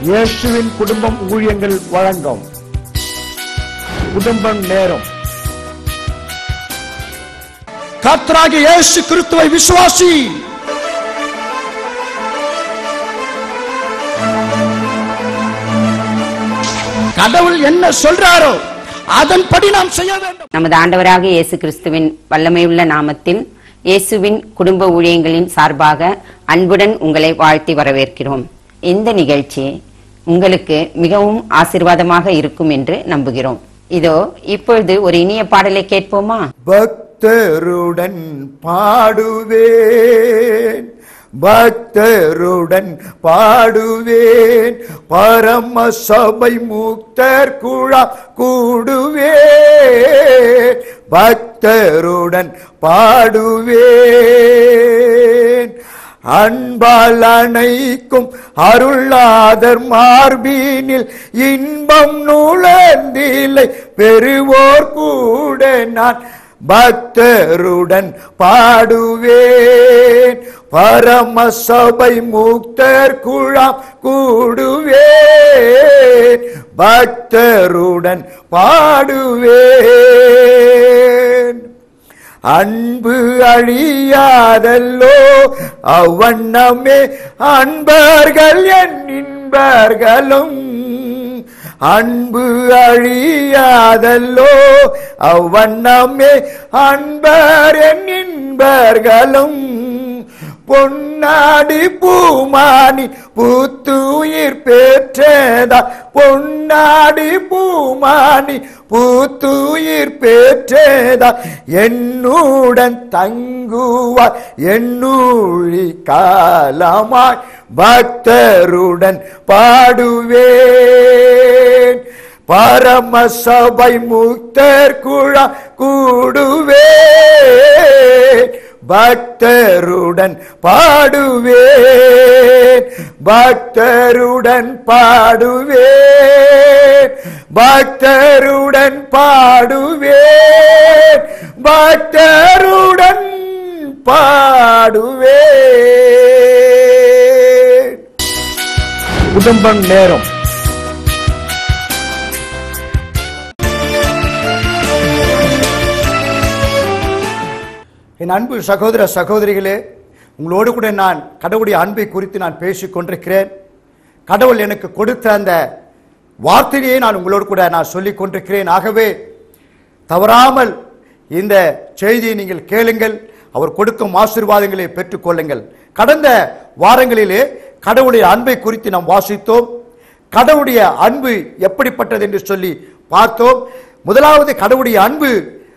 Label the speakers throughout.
Speaker 1: இயேசுவின் குடும்பம் ஊழியங்கள் வழங்கும் குடும்பம் நேரம் கர்த்தராகிய இயேசு கிறிஸ்துவை விசுவாசி கடவுள் என்ன சொல்றாரோ அதன்படி நாம் செய்ய வேண்டும்
Speaker 2: நமது ஆண்டவராக இயேசு கிறிஸ்துவின் வல்லமையுள்ள நாமத்தில் இயேசுவின் குடும்ப ஊழியங்களின் சார்பாக அன்புடன் உங்களை வாழ்த்தி வரவேற்கிறோம் இந்த நிகழ்ச்சி உங்களுக்கு மிகவும் ஆசீர்வாதமாக இருக்கும் என்று நம்புகிறோம் இதோ இப்பொழுது ஒரு இனிய பாடலை கேட்போமா
Speaker 1: பக்தருடன் பாடுவேன் பக்தருடன் பாடுவேன் பரம சபை முக்தர் குழா கூடுவேன் பக்தருடன் பாடுவேன் அன்பால் அணைக்கும் அருளாதர் மார்பீனில் இன்பம் நுழந்தில்லை பெறுவோர் கூட நான் பக்தருடன் பாடுவேன் பரம சபை முக்தர் குழாம் கூடுவேன் பக்தருடன் பாடுவேன் அன்பு அழியாதல்லோ அவ்வண்ணமே அன்பர்கள் என் இன்பர்களும் அன்பு அழியாதல்லோ அவ்வண்ணமே அன்பர் என் இன்பர்களும் பொன்னாடி பூமானி பூத்துயிர் பெற்றதா பொன்னாடி பூமானி பூத்துயிர் பெற்றதா என்னுடன் தங்குவார் என்னூழி காலமாய் பக்தருடன் பாடுவேன் பரம சபை முக்தர் குழா கூடுவேன் பக்தருடன் பாடுவேன் பக்தருடன் பாடுவேன் பக்தருடன் பாடுவேன் பக்தருடன் பாடுவேன் குடும்பம் நேரம் என் அன்பு சகோதர சகோதரிகளே உங்களோடு கூட நான் கடவுளுடைய அன்பை குறித்து நான் பேசிக் கொண்டிருக்கிறேன் கடவுள் எனக்கு கொடுத்த அந்த வார்த்தையை நான் உங்களோடு கூட நான் சொல்லிக் கொண்டிருக்கிறேன் ஆகவே தவறாமல் இந்த செய்தியை நீங்கள் கேளுங்கள் அவர் கொடுக்கும் ஆசீர்வாதங்களை பெற்றுக்கொள்ளுங்கள் கடந்த வாரங்களிலே கடவுளுடைய அன்பை குறித்து நாம் வாசித்தோம் கடவுளுடைய அன்பு எப்படிப்பட்டது என்று சொல்லி பார்த்தோம் முதலாவது கடவுளுடைய அன்பு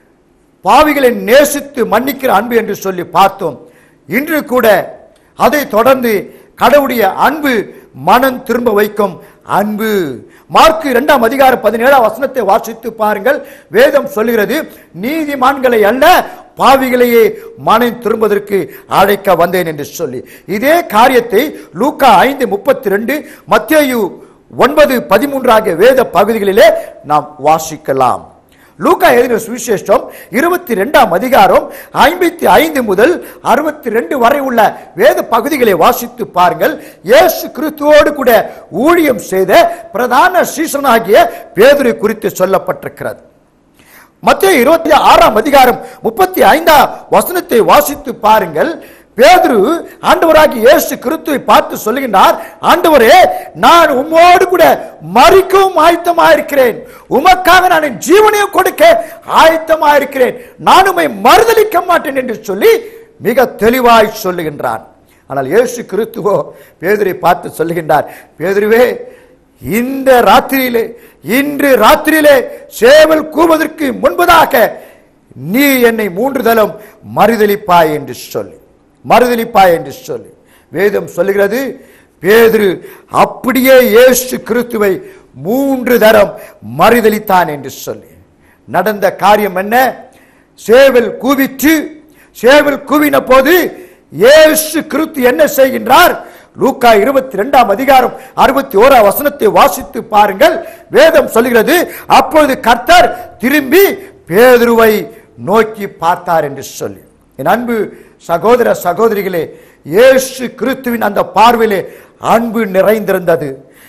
Speaker 1: பாவிகளை நேசித்து மன்னிக்கிற அன்பு என்று சொல்லி பார்த்தோம் இன்று கூட அதை தொடர்ந்து கடவுளுடைய அன்பு மனம் திரும்ப வைக்கும் அன்பு மார்க்கு இரண்டாம் அதிகாரம் பதினேழாம் வசனத்தை வாசித்து பாருங்கள் வேதம் சொல்லுகிறது நீதிமான்களை அல்ல பாவிகளையே மனம் திரும்பதற்கு அழைக்க வந்தேன் என்று சொல்லி இதே காரியத்தை லூக்கா ஐந்து முப்பத்தி ரெண்டு மத்தேயு ஒன்பது பதிமூன்று ஆகிய வேத பகுதிகளிலே நாம் வாசிக்கலாம் லூக்கா எழுதின சுவிசேஷம் இருபத்தி ரெண்டாம் அதிகாரம் ஐம்பத்தி ஐந்து முதல் அறுபத்தி ரெண்டு வரை உள்ள வேத பகுதிகளை வாசித்து பாருங்கள் இயேசு கிறிஸ்துவோடு கூட ஊழியம் செய்த பிரதான சீசனாகிய பேதுரை குறித்து சொல்லப்பட்டிருக்கிறது மத்திய இருபத்தி ஆறாம் அதிகாரம் முப்பத்தி ஐந்தாம் வசனத்தை வாசித்து பாருங்கள் பேதுரு ஆண்டவராகி இயேசு கிறிஸ்துவை பார்த்து சொல்லுகின்றார் ஆண்டவரே நான் உம்மோடு கூட மறிக்கவும் ஆயத்தமாயிருக்கிறேன் உமக்காக நான் என் ஜீவனையும் கொடுக்க ஆயத்தமாயிருக்கிறேன் நான் உம்மை மறுதலிக்க மாட்டேன் என்று சொல்லி மிக தெளிவாய் சொல்லுகின்றான் ஆனால் இயேசு கிறிஸ்துவோ பேதுரை பார்த்து சொல்லுகின்றார் பேதுருவே இந்த ராத்திரியிலே இன்று ராத்திரியிலே சேவல் கூவதற்கு முன்பதாக நீ என்னை மூன்று தலம் மறுதலிப்பாய் என்று சொல்லி மறுதலிப்பாய் என்று சொல்லி வேதம் சொல்லுகிறது பேதுரு அப்படியே இயேசு கிறிஸ்துவை மூன்று தரம் மறுதலித்தான் என்று சொல்லி நடந்த காரியம் என்ன சேவல் கூவிற்று சேவல் கூவின போது இயேசு கிறிஸ்து என்ன செய்கின்றார் லூக்கா இருபத்தி ரெண்டாம் அதிகாரம் அறுபத்தி ஓராம் வசனத்தை வாசித்து பாருங்கள் வேதம் சொல்கிறது அப்பொழுது கர்த்தர் திரும்பி பேதுருவை நோக்கி பார்த்தார் என்று சொல்லி என் அன்பு சகோதர சகோதரிகளே இயேசு கிறிஸ்துவின் அந்த பார்வையிலே அன்பு நிறைந்திருந்தது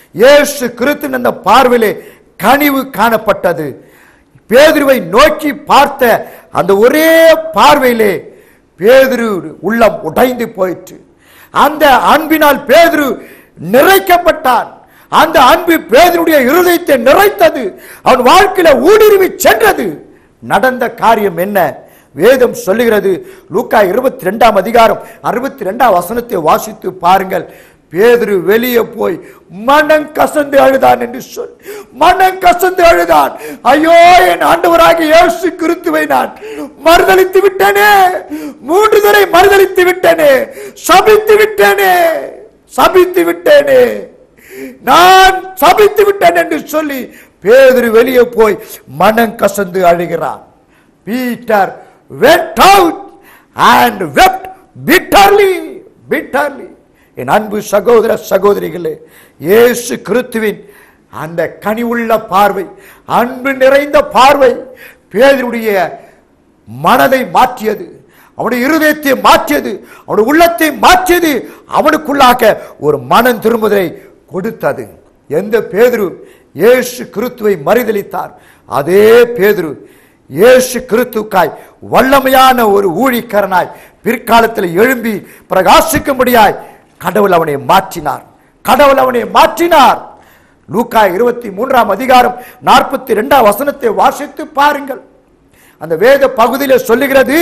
Speaker 1: இயேசு கிறிஸ்துவின் அந்த பார்வையிலே கனிவு காணப்பட்டது பேதுருவை நோக்கி பார்த்த அந்த ஒரே பார்வையிலே பேதுரு உள்ளம் உடைந்து போயிற்று அந்த அன்பினால் பேதுரு நிறைக்கப்பட்டான் அந்த அன்பு பேதனுடைய இருதயத்தை நிறைத்தது அவன் வாழ்க்கையில ஊடுருவி சென்றது நடந்த காரியம் என்ன வேதம் சொல்லுகிறது லூக்கா இருபத்தி ரெண்டாம் அதிகாரம் அறுபத்தி ரெண்டாம் வசனத்தை வாசித்து பாருங்கள் பேதுரு வெளியே போய் மனம் கசந்து அழுதான் என்று சொல் மனம் கசந்து அழுதான் ஐயோ என் ஆண்டவராக இயேசு கிறிஸ்துவை நான் மறுதளித்து விட்டேனே மூன்று தடவை மறுதளித்து விட்டேனே சபித்து விட்டேனே சபித்து விட்டேனே நான் சபித்து விட்டேன் என்று சொல்லி பேதுரு வெளியே போய் மனம் கசந்து அழுகிறான் Peter went out and wept bitterly bitterly என் அன்பு சகோதர சகோதரிகளே இயேசு கிறிஸ்துவின் அந்த கனிவுள்ள பார்வை அன்பு நிறைந்த பார்வை பேதருடைய மனதை மாற்றியது அவனுடைய இருதயத்தை மாற்றியது அவனுடைய உள்ளத்தை மாற்றியது அவனுக்குள்ளாக ஒரு மனம் திரும்புதலை கொடுத்தது எந்த பேதுரு இயேசு கிறிஸ்துவை மறுதளித்தார் அதே பேதுரு இயேசு கிறிஸ்துக்காய் வல்லமையான ஒரு ஊழிக்கரனாய் பிற்காலத்தில் எழும்பி பிரகாசிக்கும்படியாய் கடவுள் அவனை மாற்றினார் கடவுள் அவனை மாற்றினார் லூக்கா இருபத்தி மூன்றாம் அதிகாரம் நாற்பத்தி ரெண்டாம் வசனத்தை வாசித்து பாருங்கள் அந்த வேத பகுதியில சொல்லுகிறது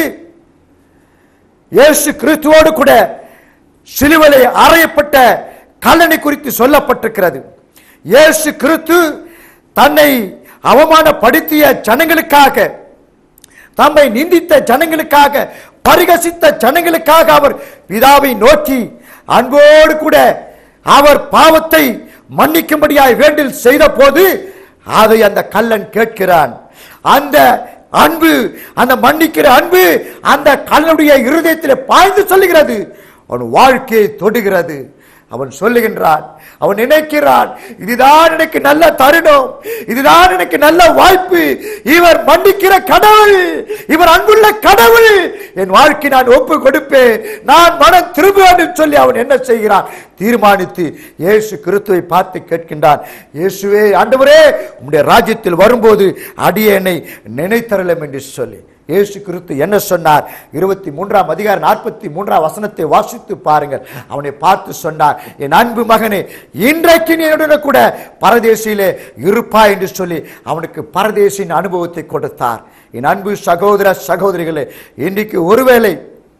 Speaker 1: இயேசு கிறிஸ்துவோடு கூட சிலுவையிலே அறையப்பட்ட கல்லணை குறித்து சொல்லப்பட்டிருக்கிறது இயேசு கிறிஸ்து தன்னை அவமானப்படுத்திய ஜனங்களுக்காக தம்மை நிந்தித்த ஜனங்களுக்காக பரிகசித்த ஜனங்களுக்காக அவர் பிதாவை நோக்கி அன்போடு கூட அவர் பாவத்தை மன்னிக்கும்படியாய் வேண்டில் செய்த போது அதை அந்த கல்லன் கேட்கிறான் அந்த அன்பு அந்த மன்னிக்கிற அன்பு அந்த கல்லனுடைய இருதயத்தில் பாய்ந்து சொல்லுகிறது அவன் வாழ்க்கையை தொடுகிறது அவன் சொல்லுகின்றான் அவன் நினைக்கிறான் இதுதான் எனக்கு நல்ல தருணம் இதுதான் எனக்கு நல்ல வாய்ப்பு இவர் மன்னிக்கிற கடவுள் இவர் அன்புள்ள கடவுள் என் வாழ்க்கை நான் ஒப்பு கொடுப்பேன் நான் மனம் திரும்புவேன் என்று சொல்லி அவன் என்ன செய்கிறான் தீர்மானித்து இயேசு கிறிஸ்துவை பார்த்து கேட்கின்றான் இயேசுவே ஆண்டவரே உம்முடைய ராஜ்யத்தில் வரும்போது அடியேனை நினைத்தரலாம் என்று சொல்லி இயேசு கிறிஸ்து என்ன சொன்னார் இருபத்தி மூன்றாம் அதிகாரம் நாற்பத்தி மூன்றாம் வசனத்தை வாசித்து பாருங்கள் அவனை பார்த்து சொன்னார் என் அன்பு மகனே இன்றைக்கு நீ என்னுடன் கூட பரதேசியிலே இருப்பா என்று சொல்லி அவனுக்கு பரதேசின் அனுபவத்தை கொடுத்தார் என் அன்பு சகோதர சகோதரிகளே இன்றைக்கு ஒருவேளை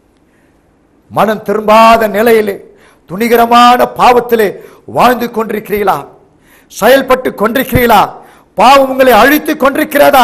Speaker 1: மனம் திரும்பாத நிலையிலே துணிகரமான பாவத்திலே வாழ்ந்து கொண்டிருக்கிறீர்களா செயல்பட்டு கொண்டிருக்கிறீர்களா பாவம் உங்களை அழித்து கொண்டிருக்கிறதா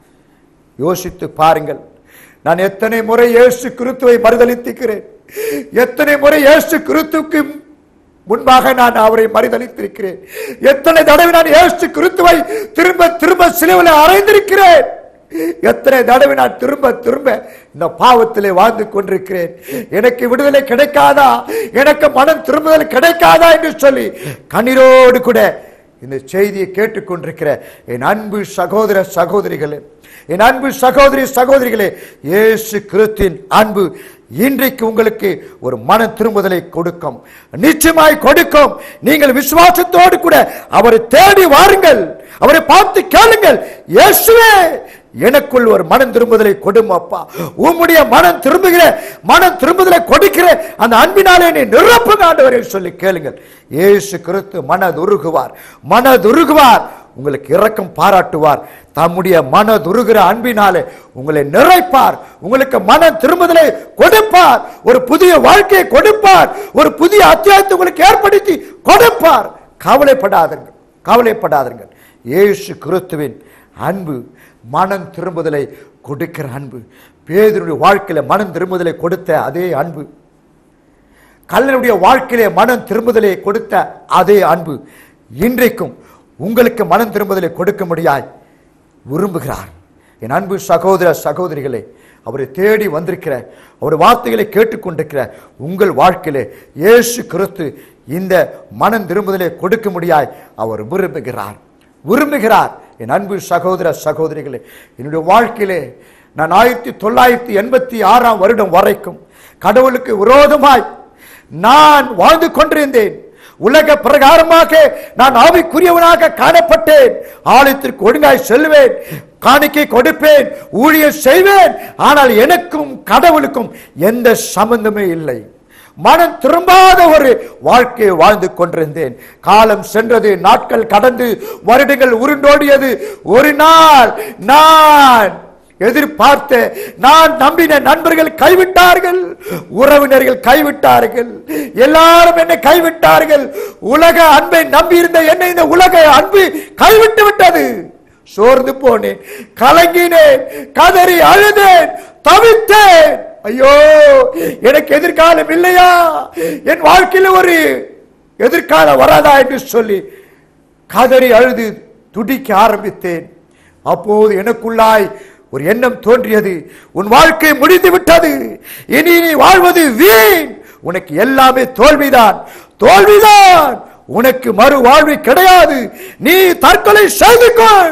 Speaker 1: யோசித்து பாருங்கள் நான் எத்தனை முறை இயேசு கிறிஸ்துவை மறுதளித்திருக்கிறேன் எத்தனை முறை இயேசு கிறிஸ்துவுக்கு முன்பாக நான் அவரை மறுதளித்திருக்கிறேன் எத்தனை தடவை நான் இயேசு கிறிஸ்துவை திரும்ப திரும்ப சிலுவையில் அறைந்திருக்கிறேன் எத்தனை தடவை நான் திரும்ப திரும்ப இந்த பாவத்திலே வாழ்ந்து கொண்டிருக்கிறேன் எனக்கு விடுதலை கிடைக்காதா எனக்கு மனம் திரும்புதல் கிடைக்காதா என்று சொல்லி கண்ணீரோடு கூட இந்த செய்தியை கேட்டுக்கொண்டிருக்கிற என் அன்பு சகோதர சகோதரிகளே என் அன்பு சகோதரி சகோதரிகளே இயேசு கிறிஸ்துவின் அன்பு இன்றைக்கு உங்களுக்கு ஒரு மன திரும்புதலை கொடுக்கும் நிச்சயமாய் கொடுக்கும் நீங்கள் விசுவாசத்தோடு கூட அவரை தேடி வாருங்கள் அவரை பார்த்து கேளுங்கள் இயேசுவே எனக்குள் ஒரு மனம் திரும்புதலை கொடும் அப்பா உம்முடைய மனம் திரும்புகிற மனம் திரும்புதலை கொடுக்கிற அந்த அன்பினாலே நீ நிரப்புங்க ஆண்டவரே சொல்லி கேளுங்கள் இயேசு கிறிஸ்து மனதுருகுவார் மனதுருகுவார் உங்களுக்கு இரக்கம் பாராட்டுவார் தம்முடைய மனதுருகிற அன்பினாலே உங்களை நிறைப்பார் உங்களுக்கு மன திரும்புதலை கொடுப்பார் ஒரு புதிய வாழ்க்கையை கொடுப்பார் ஒரு புதிய அத்தியாயத்தை உங்களுக்கு ஏற்படுத்தி கொடுப்பார் கவலைப்படாதீர்கள் கவலைப்படாதீர்கள் இயேசு கிறிஸ்துவின் அன்பு மனம் திரும்புதலை கொடுக்கிற அன்பு பேதனுடைய வாழ்க்கையில மனம் திரும்புதலை கொடுத்த அதே அன்பு கல்லனுடைய வாழ்க்கையிலே மனம் திரும்புதலை கொடுத்த அதே அன்பு இன்றைக்கும் உங்களுக்கு மனம் திரும்புதலை கொடுக்க முடியாய் விரும்புகிறார் என் அன்பு சகோதர சகோதரிகளே அவரை தேடி வந்திருக்கிற அவர் வார்த்தைகளை கேட்டுக்கொண்டிருக்கிற உங்கள் வாழ்க்கையிலே இயேசு கிறிஸ்து இந்த மனம் திரும்புதலை கொடுக்க முடியாய் அவர் விரும்புகிறார் விரும்புகிறார் என் அன்பு சகோதர சகோதரிகளே என்னுடைய வாழ்க்கையிலே நான் ஆயிரத்தி தொள்ளாயிரத்தி எண்பத்தி ஆறாம் வருடம் வரைக்கும் கடவுளுக்கு விரோதமாய் நான் வாழ்ந்து கொண்டிருந்தேன் உலக பிரகாரமாக நான் ஆவிக்குரியவனாக காணப்பட்டேன் ஆலயத்திற்கு ஒழுங்காய் செல்வேன் காணிக்கை கொடுப்பேன் ஊழியம் செய்வேன் ஆனால் எனக்கும் கடவுளுக்கும் எந்த சம்பந்தமே இல்லை மனம் திரும்பாத ஒரு வாழ்க்கையை வாழ்ந்து கொண்டிருந்தேன் காலம் சென்றது நாட்கள் கடந்து வருடங்கள் உருண்டோடியது ஒரு நாள் நான் எதிர்பார்த்த நான் நம்பின நண்பர்கள் கைவிட்டார்கள் உறவினர்கள் கைவிட்டார்கள் எல்லாரும் என்னை கைவிட்டார்கள் உலக அன்பை நம்பியிருந்த என்னை இந்த உலக அன்பு கைவிட்டு விட்டது சோர்ந்து போனேன் கலங்கினேன் கதறி அழுதேன் தவித்தேன் ஐயோ எனக்கு எதிர்காலம் இல்லையா என் வாழ்க்கையில் ஒரு எதிர்காலம் வராதா என்று சொல்லி கதறி அழுது துடிக்க ஆரம்பித்தேன் அப்போது எனக்குள்ளாய் ஒரு எண்ணம் தோன்றியது உன் வாழ்க்கை முடிந்து விட்டது இனி நீ வாழ்வது வீண் உனக்கு எல்லாமே தோல்விதான் தோல்விதான் உனக்கு மறு வாழ்வு கிடையாது நீ தற்கொலை செய்து கொள்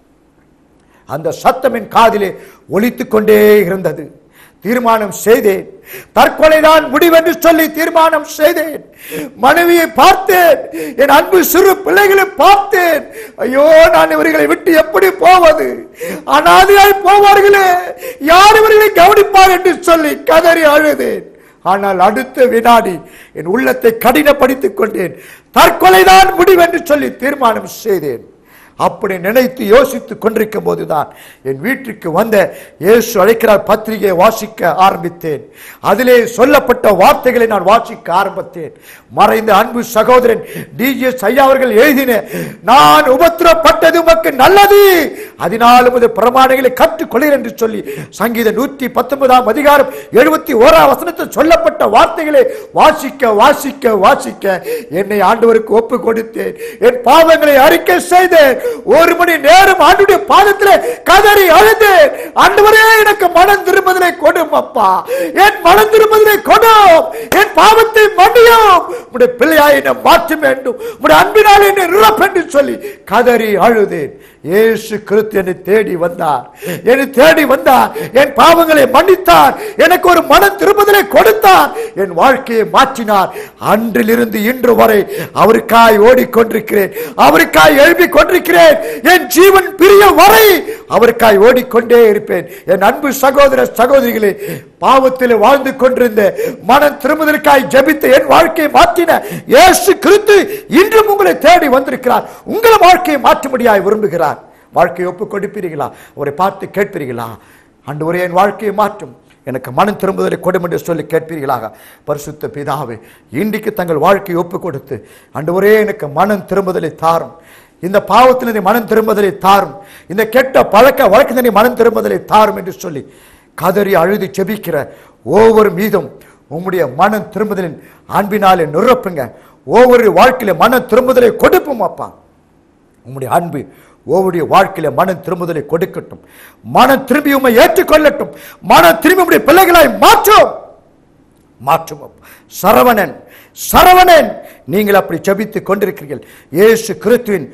Speaker 1: அந்த சத்தம் என் காதிலே ஒலித்துக் கொண்டே இருந்தது தீர்மானம் செய்தேன் தற்கொலைதான் முடிவென்று சொல்லி தீர்மானம் செய்தேன் மனைவியை பார்த்தேன் என் அன்பு சிறு பிள்ளைகளை பார்த்தேன் ஐயோ நான் இவர்களை விட்டு எப்படி போவது அனாதையாய் போவார்களே யார் இவர்களை கவனிப்பார் என்று சொல்லி கதறி அழுதேன் ஆனால் அடுத்த வினாடி என் உள்ளத்தை கடினப்படுத்திக் கொண்டேன் தற்கொலைதான் முடிவென்று சொல்லி தீர்மானம் செய்தேன் அப்படி நினைத்து யோசித்துக் கொண்டிருக்கும் போதுதான் என் வீட்டுக்கு வந்த இயேசு அழைக்கிறார் பத்திரிகையை வாசிக்க ஆரம்பித்தேன் அதிலே சொல்லப்பட்ட வார்த்தைகளை நான் வாசிக்க ஆரம்பித்தேன் மறைந்த அன்பு சகோதரன் டிஜிஎஸ் ஐயா அவர்கள் எழுதின நான் உபத்திரப்பட்டது உமக்கு நல்லது அதனால் உமது பிரமாணங்களை கற்றுக்கொள்கிறேன் என்று சொல்லி சங்கீத நூற்றி பத்தொன்பதாம் அதிகாரம் எழுபத்தி ஓராம் வசனத்தில் சொல்லப்பட்ட வார்த்தைகளை வாசிக்க வாசிக்க வாசிக்க என்னை ஆண்டவருக்கு ஒப்பு கொடுத்தேன் என் பாவங்களை அறிக்கை செய்தேன் ஒரு மணி நேரம் ஆண்டுடைய பாதத்தில் கதறி அழுதேன் ஆண்டவரே எனக்கு மனம் திரும்பதிலே கொடும் அப்பா என் மனம் திரும்பதிலே கொடும் என் பாவத்தை மன்னியும் உடைய பிள்ளையாய் என்னை மாற்ற வேண்டும் உடைய அன்பினால் என்னை நிரப்ப என்று சொல்லி கதறி அழுதேன் இயேசு கிறிஸ்து என்னை தேடி வந்தார் என்னை தேடி வந்தார் என் பாவங்களை மன்னித்தார் எனக்கு ஒரு மனம் திரும்புதலை கொடுத்தார் என் வாழ்க்கையை மாற்றினார் அன்றிலிருந்து இன்று வரை அவருக்காய் ஓடிக்கொண்டிருக்கிறேன் அவருக்காய் எழுப்பிக் கொண்டிருக்கிறேன் என் ஜீவன் பிரிய வரை அவருக்காய் ஓடிக்கொண்டே இருப்பேன் என் அன்பு சகோதர சகோதரிகளே பாவத்தில் வாழ்ந்து கொண்டிருந்த மனம் திரும்புதலுக்காய் ஜெபித்த என் வாழ்க்கையை மாற்றின இயேசு கிறிஸ்து இன்றும் உங்களை தேடி வந்திருக்கிறார் உங்கள் வாழ்க்கையை மாற்றும்படியாய் விரும்புகிறார் வாழ்க்கையை ஒப்புக் கொடுப்பீர்களா அவரை பார்த்து கேட்பீர்களா ஆண்டவரே என் வாழ்க்கையை மாற்றும் எனக்கு மனம் திரும்புதலை கொடும் என்று சொல்லி கேட்பீர்களாக பரிசுத்த பிதாவே இன்றைக்கு தங்கள் வாழ்க்கையை ஒப்புக் கொடுத்து ஆண்டவரே எனக்கு மனம் திரும்புதலை தாரும் இந்த பாவத்தில் நீ மனம் திரும்புதலை தாரும் இந்த கெட்ட பழக்க வழக்கத்தினை மனம் திரும்புதலை தாரும் என்று சொல்லி கதறி அழுது செபிக்கிற ஒவ்வொரு மீதும் உம்முடைய மனம் திரும்புதலின் அன்பினாலே நிரப்புங்க ஒவ்வொரு வாழ்க்கையில மனம் திரும்புதலை கொடுப்போம் அப்பா உம்முடைய அன்பு ஒவ்வொரு வாழ்க்கையில மனம் திரும்புதலை கொடுக்கட்டும் மனம் திரும்பி உம்மை ஏற்றுக்கொள்ளட்டும் மனம் திரும்பி உம்முடைய பிள்ளைகளாய் மாற்றும் மாற்றும் அப்பா. சரவணன் சரவணன் நீங்கள் அப்படி ஜெபித்துக் கொண்டிருக்கிறீர்கள் இயேசு கிறிஸ்துவின்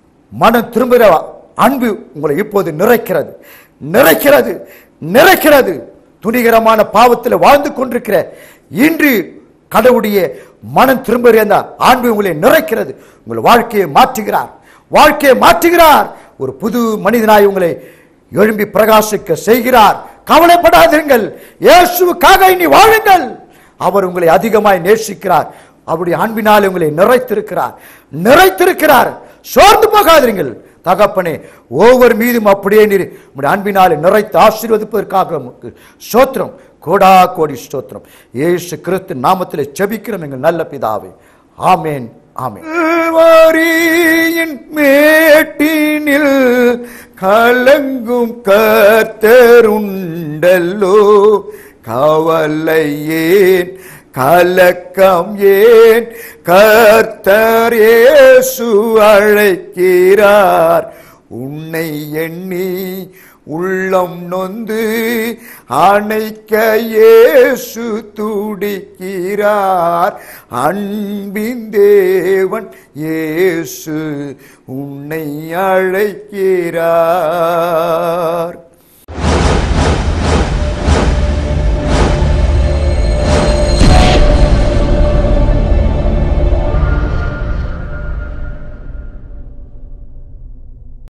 Speaker 1: மனம் திரும்புகிற அன்பு உங்களை இப்போது நிறைக்கிறது நிறைக்கிறது நிறைக்கிறது துணிகரமான பாவத்தில் வாழ்ந்து கொண்டிருக்கிற இன்று கடவுளுடைய மனம் திரும்புகிற அந்த அன்பு உங்களை நிறைக்கிறது உங்கள் வாழ்க்கையை மாற்றுகிறார் வாழ்க்கையை மாற்றுகிறார் ஒரு புது மனிதனாய் உங்களை எழும்பி பிரகாசிக்க செய்கிறார் கவலைப்படாதீர்கள் இயேசுவுக்காக இனி வாழுங்கள் அவர் உங்களை அதிகமாய் நேசிக்கிறார் அவருடைய அன்பினால் உங்களை நிறைத்திருக்கிறார் நிறைத்திருக்கிறார் சோர்ந்து போகாதீர்கள் தகப்பனே ஒவ்வொரு மீதும் அப்படியே நீர் உங்களுடைய அன்பினாலே நிறைத்து ஆசீர்வதிப்பதற்காக உமக்கு ஸ்தோத்திரம் கோடா கோடி ஸ்தோத்திரம் இயேசு கிறிஸ்து நாமத்திலே செபிக்கிறோம் எங்கள் நல்ல பிதாவே ஆமேன் ஆமேன் வாரியின் மேட்டினில் கலங்கும் கர்த்தருண்டல்லோ கவலை ஏன் கலக்கம் ஏன் கர்த்தர் இயேசு அழைக்கிறார் உன்னை எண்ணி உள்ளம் நொந்து அணைக்க இயேசு துடிக்கிறார் அன்பின் தேவன் இயேசு உன்னை அழைக்கிறார்